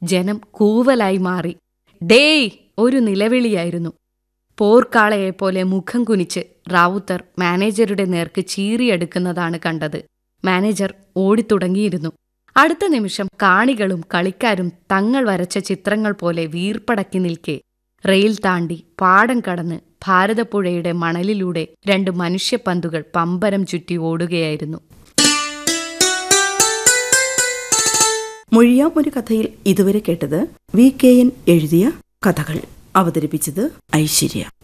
ജനം കൂവലായി മാറി ഡേയ് ഒരു നിലവിളിയായിരുന്നു പോർക്കാളയെപ്പോലെ മുഖം കുനിച്ച് റാവുത്തർ മാനേജരുടെ നേർക്ക് ചീറിയെടുക്കുന്നതാണ് കണ്ടത് മാനേജർ ഓടിത്തുടങ്ങിയിരുന്നു അടുത്ത നിമിഷം കാണികളും കളിക്കാരും തങ്ങൾ വരച്ച ചിത്രങ്ങൾ പോലെ വീർപ്പടക്കി നിൽക്കെ റെയിൽ താണ്ടി പാടം കടന്ന് ഭാരതപ്പുഴയുടെ മണലിലൂടെ രണ്ട് മനുഷ്യപ്പന്തുകൾ പമ്പരം ചുറ്റി ഓടുകയായിരുന്നു മൊഴിയാം ഒരു കഥയിൽ ഇതുവരെ കേട്ടത് വി കെ എൻ എഴുതിയ കഥകൾ അവതരിപ്പിച്ചത് ഐശ്വര്യ